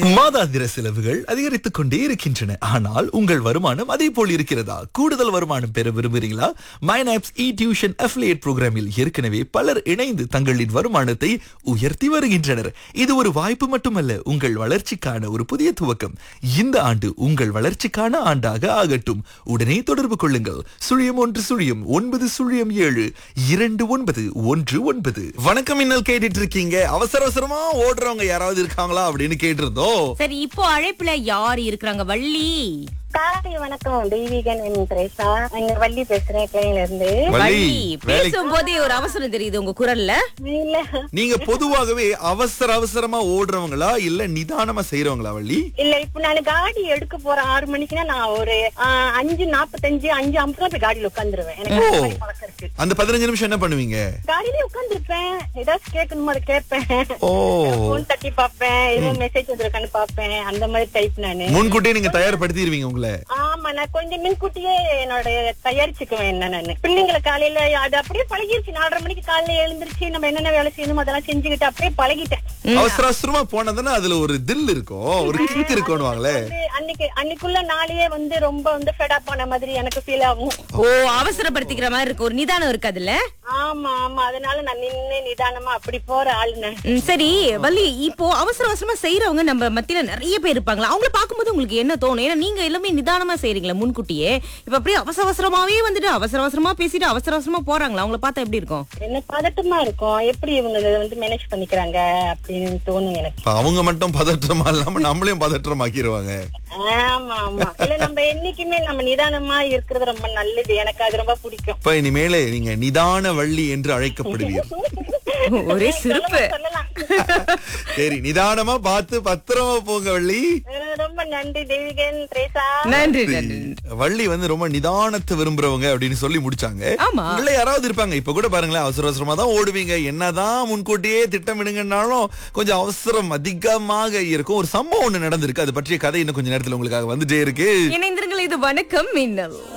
மாதாந்திர செலவுகள் அதிகரித்துக் கொண்டே இருக்கின்றன ஆனால் உங்கள் வருமானம் அதே போல் இருக்கிறதா கூடுதல் வருமானம் பெற விரும்புகிறீங்களா மைனாப்ஸ் இ டியூஷன் அஃபிலியேட் புரோகிராமில் ஏற்கனவே பலர் இணைந்து தங்களின் வருமானத்தை உயர்த்தி வருகின்றனர் இது ஒரு வாய்ப்பு மட்டுமல்ல உங்கள் வளர்ச்சிக்கான ஒரு புதிய துவக்கம் இந்த ஆண்டு உங்கள் வளர்ச்சிக்கான ஆண்டாக ஆகட்டும் உடனே தொடர்பு கொள்ளுங்கள் சுழியம் ஒன்று சுழியம் ஒன்பது சுழியம் ஏழு இரண்டு ஒன்பது ஒன்று ஒன்பது வணக்கம் இன்னல் கேட்டுட்டு இருக்கீங்க அவசர அவசரமா ஓடுறவங்க யாராவது இருக்காங்களா அப்படின்னு கேட்டிருந்தோம் சரி இப்போ அழைப்புல யார் இருக்கிறாங்க வள்ளி காலை வணக்கம் தெய்வீகன் என் திரேசா இங்க வள்ளி பேசுறேன் கிளையில இருந்து வள்ளி, வள்ளி வேலைக்கு- பேசும்போதே ஒரு அவசரம் தெரியுது உங்க குரல்ல இல்ல நீங்க பொதுவாகவே அவசர அவசரமா ஓடுறவங்களா இல்ல நிதானமா செய்யறவங்களா வள்ளி இல்ல இப்ப நான் காடி எடுக்க போறேன் ஆறு மணிக்குன்னா நான் ஒரு ஆ, அஞ்சு நாப்பத்தஞ்சு அஞ்சு ஐம்பது போய் காடியில உட்காந்துருவேன் எனக்கு அந்த மாதிரி பழக்கம் இருக்கு அந்த பதினஞ்சு நிமிஷம் என்ன பண்ணுவீங்க காடியிலே உட்காந்துருப்பேன் ஏதாச்சும் கேட்கணுமோ அதை கேட்பேன் ஓ போன் தட்டி பாப்பேன் ஏதோ மெசேஜ் வந்திருக்கான்னு பாப்பேன் அந்த மாதிரி டைப் நானு முன்கூட்டியே நீங்க தயார்படுத்திடுவீங்க உங்களை ஆமா நான் கொஞ்சம் முன்கூட்டியே என்னோட தயாரிச்சுக்குவேன் என்ன நானு பிள்ளைங்களை காலையில அது அப்படியே பழகிருச்சு நாலரை மணிக்கு காலையில எழுந்திருச்சு நம்ம என்னென்ன வேலை செய்யணுமோ அதெல்லாம் செஞ்சுக்கிட்டு அப்படியே பழகிட்டேன் அவசர அவசரமா போனதுன்னா அதுல ஒரு தில் இருக்கும் ஒரு கிக் இருக்கும்னுவாங்களே வந்து அன்னைக்கு அன்னைக்குள்ள நாளையே வந்து ரொம்ப வந்து ஃபெட் ஆன மாதிரி எனக்கு ஃபீல் ஆகும் ஓ அவசரப்படுத்திக்கிற மாதிரி இருக்கு ஒரு நிதானம் இருக்கு அதுல ஆமா ஆமா அதனால நான் நின்னு நிதானமா அப்படி போற ஆளுன்னு ம், சரி வள்ளி இப்போ அவசர அவசரமா செய்யறவங்க நம்ம மத்தியில நிறைய பேர் இருப்பாங்களா அவங்கள பாக்கும்போது உங்களுக்கு என்ன தோணும் ஏன்னா நீங்க எல்லாமே நிதானமா செய்றீங்களா முன்கூட்டியே இப்ப அப்படியே அவசர அவசரமாவே வந்துட்டு அவசர அவசரமா பேசிட்டு அவசர அவசரமா போறாங்களா அவங்கள பார்த்தா எப்படி இருக்கும் என்ன பதட்டமா இருக்கும் எப்படி இவங்க இதை வந்து மேனேஜ் பண்ணிக்கிறாங்க அப்படின்னு தோணும் எனக்கு இப்ப அவங்க மட்டும் பதற்றமா இல்லாம நம்மளையும் பதற்றமாக்கிடுவாங்க ஆமா ஆமா இல்ல நம்ம என்னைக்குமே நம்ம நிதானமா இருக்கிறது ரொம்ப நல்லது எனக்கு அது ரொம்ப பிடிக்கும் இப்ப இனிமேலே நீங்க நிதான வள்ளி என்று அழைக்கப்படுவீர் ஒரே சிறப்பு சொல்லலாம் சரி நிதானமா பார்த்து பத்திரமா போங்க வள்ளி அஹ் ரொம்ப நன்றி தேவிகன் திரேசா நன்றி நன்றி வள்ளி வந்து ரொம்ப நிதானத்தை விரும்புறவங்க அப்படின்னு சொல்லி முடிச்சாங்க ஆமா. உள்ள யாராவது இருப்பாங்க இப்ப கூட பாருங்களேன் அவசர அவசரமா தான் ஓடுவீங்க என்னதான் முன்கூட்டியே திட்டமிடுங்கன்னாலும் கொஞ்சம் அவசரம் அதிகமாக இருக்கும் ஒரு சம்பவம் ஒண்ணு நடந்திருக்கு அது பற்றிய கதை இன்னும் கொஞ்ச நேரத்துல உங்களுக்காக வந்துட்டே இருக்கு இணைந்திருங்கள் இது வணக்கம் மின்னல்